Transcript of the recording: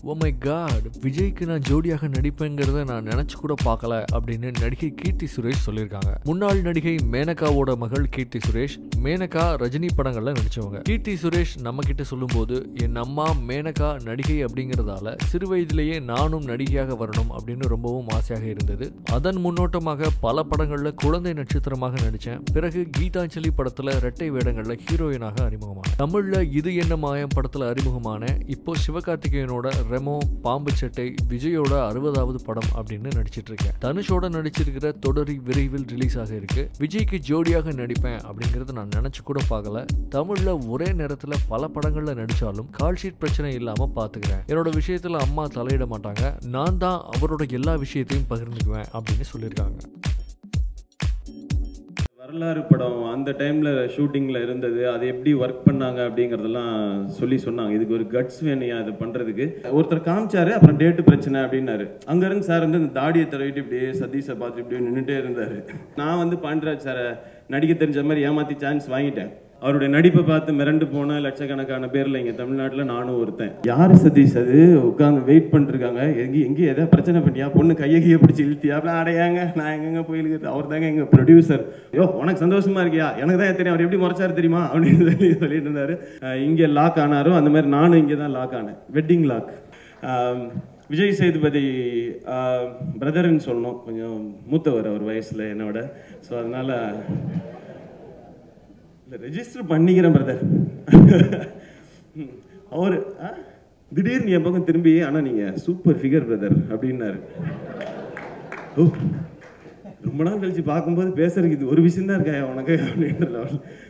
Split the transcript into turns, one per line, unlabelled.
Oh my God விஜய்க்கு நான் ஜோடியாக நடிப்பேங்கிறத நான் நினைச்சு கூட பார்க்கல அப்படின்னு நடிகை கீர்த்தி சுரேஷ் சொல்லியிருக்காங்க முன்னாள் நடிகை மேனகாவோட மகள் கீர்த்தி சுரேஷ் மேனகா ரஜினி படங்கள்ல நடிச்சவங்க கீர்த்தி சுரேஷ் நம்ம கிட்ட சொல்லும்போது என் அம்மா மேனகா நடிகை அப்படிங்கிறதால சிறு வயதிலேயே நானும் நடிகையாக வரணும் அப்படின்னு ரொம்பவும் ஆசையாக இருந்தது அதன் முன்னோட்டமாக பல படங்கள்ல குழந்தை நட்சத்திரமாக நடிச்சேன் பிறகு கீதாஞ்சலி படத்துல இரட்டை வேடங்கள்ல ஹீரோயினாக அறிமுகமான தமிழ்ல இது என்ன மாயம் படத்துல அறிமுகமான இப்போ சிவகார்த்திகேயனோட ரெமோ பாம்பு சட்டை விஜயோட அறுபதாவது படம் அப்படின்னு நடிச்சிட்டு இருக்கேன் தனுஷோட நடிச்சிருக்கிற தொடரி விரைவில் ரிலீஸ் ஆக இருக்கு விஜய்க்கு ஜோடியாக நடிப்பேன் அப்படிங்கறத நான் நினைச்சு கூட பார்க்கல தமிழ்ல ஒரே நேரத்துல பல படங்கள்ல நடிச்சாலும் கால் ஷீட் பிரச்சனை இல்லாம பாத்துக்கிறேன் என்னோட விஷயத்துல அம்மா தலையிட மாட்டாங்க நான் தான் அவரோட எல்லா விஷயத்தையும் பகிர்ந்துக்குவேன் அப்படின்னு சொல்லியிருக்காங்க
வரலாறு படம் அந்த டைம்ல ஷூட்டிங்ல இருந்தது அது எப்படி ஒர்க் பண்ணாங்க அப்படிங்கறதெல்லாம் சொல்லி சொன்னாங்க இதுக்கு ஒரு கட்ஸ் வேணையா அது பண்றதுக்கு ஒருத்தர் காமிச்சாரு அப்புறம் டேட்டு பிரச்சனை அப்படின்னாரு அங்க இருந்து சார் வந்து இந்த தாடியை தடவிட்டு இப்படியே சதீஷை பார்த்து இப்படியே நின்றுட்டே இருந்தாரு நான் வந்து பாண்டியராஜ் சாரை நடிக்க தெரிஞ்ச மாதிரி ஏமாத்தி சான்ஸ் வாங்கிட்டேன் அவருடைய நடிப்பை பார்த்து மிரண்டு போன லட்சக்கணக்கான பேர்ல இங்க தமிழ்நாட்டுல நானும் ஒருத்தன் யாரு சதீஷ் அது உட்காந்து வெயிட் பண்ணிருக்காங்க எங்க எங்க ஏதாவது பிரச்சனை பண்ணியா பொண்ணு கையை கையை பிடிச்சி இழுத்தியா அப்படிலாம் அடையாங்க நான் எங்கெங்க போயிருக்கிறது அவர் தாங்க எங்க ப்ரொடியூசர் யோ உனக்கு சந்தோஷமா இருக்கியா எனக்கு தான் தெரியும் அவர் எப்படி முறைச்சாரு தெரியுமா அப்படின்னு சொல்லி சொல்லிட்டு இருந்தாரு அஹ் இங்க லாக் ஆனாரோ அந்த மாதிரி நானும் இங்கே தான் லாக் ஆனேன் வெட்டிங் லாக் விஜய் சேதுபதி பிரதர்ன்னு சொல்லணும் கொஞ்சம் மூத்தவர் அவர் வயசுல என்னோட ஸோ அதனால இல்லை ரெஜிஸ்டர் பண்ணிக்கிறேன் பிரதர் அவர் திடீர்னு என் பக்கம் திரும்பி ஆனால் நீங்கள் சூப்பர் ஃபிகர் பிரதர் அப்படின்னாரு ஓ ரொம்ப நாள் கழிச்சு பார்க்கும்போது பேசுறதுக்கு இது ஒரு விஷயம் தான் இருக்கா உனக்கு அப்படின்ற level.